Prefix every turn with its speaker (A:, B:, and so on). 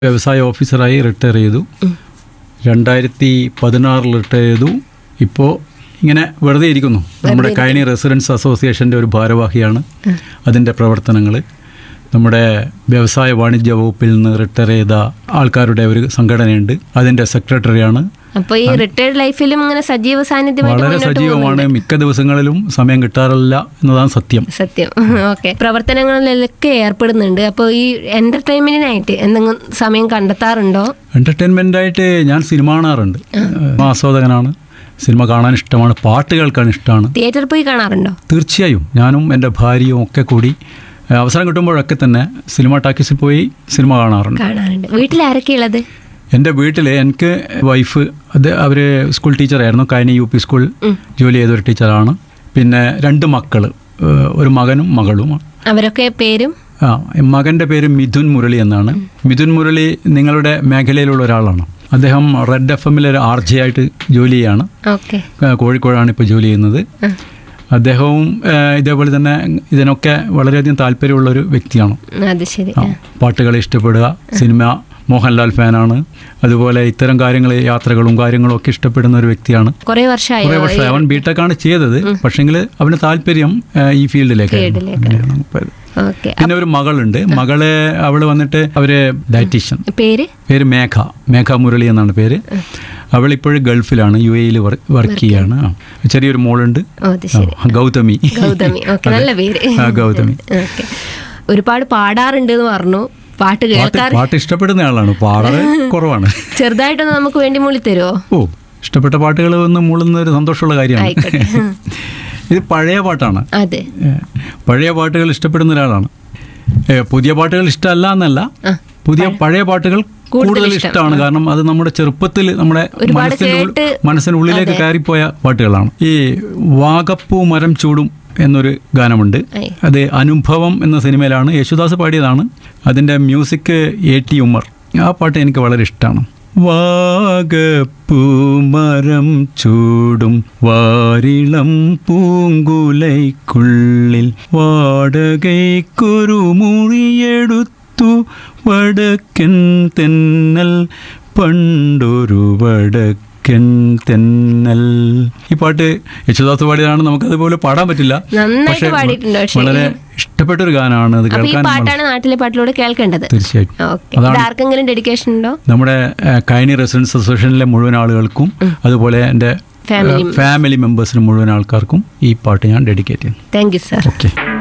A: വ്യവസായ ഓഫീസറായി റിട്ടയർ ചെയ്തു രണ്ടായിരത്തി പതിനാറിൽ റിട്ടയർ ചെയ്തു ഇപ്പോൾ ഇങ്ങനെ വെറുതെ ഇരിക്കുന്നു നമ്മുടെ കൈനി റെസിഡൻസ് അസോസിയേഷൻ്റെ ഒരു ഭാരവാഹിയാണ് അതിൻ്റെ പ്രവർത്തനങ്ങൾ നമ്മുടെ വ്യവസായ വാണിജ്യ വകുപ്പിൽ നിന്ന് റിട്ടയർ ചെയ്ത ആൾക്കാരുടെ ഒരു സംഘടനയുണ്ട് അതിൻ്റെ സെക്രട്ടറിയാണ്
B: അപ്പൊ ഈ റിട്ടയർഡ് ലൈഫിലും ഇങ്ങനെ സജീവ സാന്നിധ്യമായിട്ട്
A: വളരെ
B: മുന്നോട്ട്
A: സജീവമാണ് മിക്ക ദിവസങ്ങളിലും സമയം കിട്ടാറില്ല എന്നതാണ് സത്യം
B: സത്യം ഓക്കെ പ്രവർത്തനങ്ങളിലൊക്കെ ഏർപ്പെടുന്നുണ്ട് അപ്പോൾ ഈ എന്റർടൈൻമെന്റിനായിട്ട് എന്തെങ്കിലും സമയം കണ്ടെത്താറുണ്ടോ
A: എൻ്റർടൈൻമെൻ്റ് ആയിട്ട് ഞാൻ സിനിമ കാണാറുണ്ട് സിനിമ ആസ്വാദകനാണ് സിനിമ കാണാൻ ഇഷ്ടമാണ് പാട്ട് കേൾക്കാൻ ഇഷ്ടമാണ്
B: തിയേറ്ററിൽ പോയി കാണാറുണ്ടോ
A: തീർച്ചയായും ഞാനും എൻ്റെ ഭാര്യയും ഒക്കെ കൂടി ഏഹ്, അവസരം കിട്ടുമ്പോഴൊക്കെ തന്നെ സിനിമ ടാക്കീസിൽ പോയി സിനിമ കാണാറുണ്ട്
B: കാണാറുണ്ട് വീട്ടിൽ ആരൊക്കെയുള്ളത്
A: എൻ്റെ വീട്ടിൽ എനിക്ക് വൈഫ് അത് അവർ സ്കൂൾ ടീച്ചറായിരുന്നു കൈനി യു പി സ്കൂൾ ജോലി ചെയ്തൊരു ടീച്ചറാണ് പിന്നെ രണ്ട് മക്കൾ ഒരു മകനും മകളുമാണ്
B: അവരൊക്കെ പേരും
A: ആ മകൻ്റെ പേര് മിഥുൻ മുരളി എന്നാണ് മിഥുൻ മുരളി നിങ്ങളുടെ മേഖലയിലുള്ള ഒരാളാണ് അദ്ദേഹം റെഡ് എഫ് എമ്മിൽ ഒരു ആർ ജെ ആയിട്ട് ജോലി ചെയ്യാണ്
B: ഓക്കെ
A: ആ, കോഴിക്കോടാണ് ഇപ്പോൾ ജോലി ചെയ്യുന്നത് അദ്ദേഹവും ആ, ഇതേപോലെ തന്നെ ഇതിനൊക്കെ വളരെയധികം താല്പര്യമുള്ളൊരു വ്യക്തിയാണ്
B: അത് ശരി
A: ആ, പാട്ടുകൾ ഇഷ്ടപ്പെടുക സിനിമ മോഹൻലാൽ ഫാനാണ് അതുപോലെ ഇത്തരം കാര്യങ്ങൾ യാത്രകളും കാര്യങ്ങളും ഒക്കെ ഇഷ്ടപ്പെടുന്ന ഒരു വ്യക്തിയാണ്
B: കുറെ വർഷമായോ
A: കുറേ വർഷം അവൻ ബിടെക്കാണ് ചെയ്തത് പക്ഷെങ്കിൽ അവന് താല്പര്യം ആ, ഈ ഫീൽഡിലേക്കായിരുന്നു അങ്ങനെയാണ് പോയത്.
B: ഓക്കെ
A: പിന്നെ ഒരു മകളുണ്ട് മകളെ അവള് വന്നിട്ട് അവര് ഡയറ്റീഷ്യൻ
B: പേര്
A: പേര് മേഘ മേഘ മുരളി എന്നാണ് പേര് അവൾ ഇപ്പോഴും ഗൾഫിലാണ് യു എയിൽ വർക്ക് ചെയ്യാണ് ആ. ചെറിയൊരു മോളുണ്ട്
B: ഓ അത് ശരി
A: ആ, ഗൗതമി
B: ഗൗതമി ഓക്കെ നല്ല പേര്
A: ആ, ഗൗതമി
B: ഓക്കെ ഒരുപാട് പാടാറുണ്ട് എന്ന് പറഞ്ഞു പാട്ട്
A: പാട്ട്
B: കേൾക്കാറ്
A: പാട്ട് ഇഷ്ടപ്പെടുന്ന ആളാണ് പാടാറ് കുറവാണ്
B: ചെറുതായിട്ടൊന്ന് നമുക്ക് വേണ്ടി മൂളി തരുമോ
A: ഓ ഇഷ്ടപ്പെട്ട പാട്ടുകൾ ഒന്ന് മൂളുന്ന ഒരു സന്തോഷമുള്ള കാര്യമാണ്
B: ആയിക്കോട്ടെ
A: ഇത് പഴയ പാട്ടാണ്
B: അതെ
A: ഏ, പഴയ പാട്ടുകൾ ഇഷ്ടപ്പെടുന്ന ഒരാളാണ് ഏ, പുതിയ പാട്ടുകൾ ഇഷ്ടമല്ല എന്നല്ല
B: ആ.
A: പുതിയ പഴയ പാട്ടുകൾ കൂടുതൽ ഇഷ്ടമാണ് കാരണം അത് നമ്മുടെ ചെറുപ്പത്തിൽ നമ്മുടെ
B: ഒരുപാട്
A: മനസ്സിന്റെ ഉൾ-
B: കേട്ട്
A: മനസ്സിനുള്ളിലേക്ക് കയറിപ്പോയ പാട്ടുകളാണ് ഈ വാഗപ്പൂ മരം ചൂടും എന്നൊരു ഗാനമുണ്ട്
B: ഐ.
A: അത് അനുഭവം എന്ന സിനിമയിലാണ് യേശുദാസ് പാടിയതാണ് അതിൻ്റെ മ്യൂസിക് എ ടി ഉമ്മർ ആ പാട്ട് എനിക്ക് വളരെ ഇഷ്ടമാണ് വാഗപ്പൂമരം ചൂടും വാരിളം പൂങ്കുലൈക്കുള്ളിൽ വാടകയ്ക്കൊരു മുറിയെടുത്തു വടക്കൻ തെന്നൽ പണ്ടൊരു വടക്കൻ തെന്നൽ ഈ പാട്ട് യേശുദാസ് പാടിയതാണ് നമുക്കതുപോലെ പാടാൻ പറ്റില്ല
B: നന്നായിട്ട് പാടിയിട്ടുണ്ട് പക്ഷേ
A: വളരെ ഇഷ്ടപ്പെട്ട ഒരു ഗാനമാണ് അത്
B: അപ്പൊ ഈ
A: കേൾക്കാൻ
B: പാട്ടാണ് നാട്ടിലെ പാട്ടിലൂടെ കേൾക്കേണ്ടത്
A: തീർച്ചയായും
B: ഓക്കെ ഇത് ആർക്കെങ്കിലും ഡെഡിക്കേഷൻ ഉണ്ടോ
A: നമ്മുടെ ഏഹ്, കൈനി റെസിഡൻസ് അസോസിയേഷനിലെ മുഴുവൻ ആളുകൾക്കും അതുപോലെ എൻ്റെ
B: ഫാമിലി
A: ഫാമിലി മെമ്പേഴ്സിന് മുഴുവൻ ആൾക്കാർക്കും ഈ പാട്ട് ഞാൻ ഡെഡിക്കേറ്റ് ചെയ്യുന്നു
B: താങ്ക് യു സർ
A: ഓക്കെ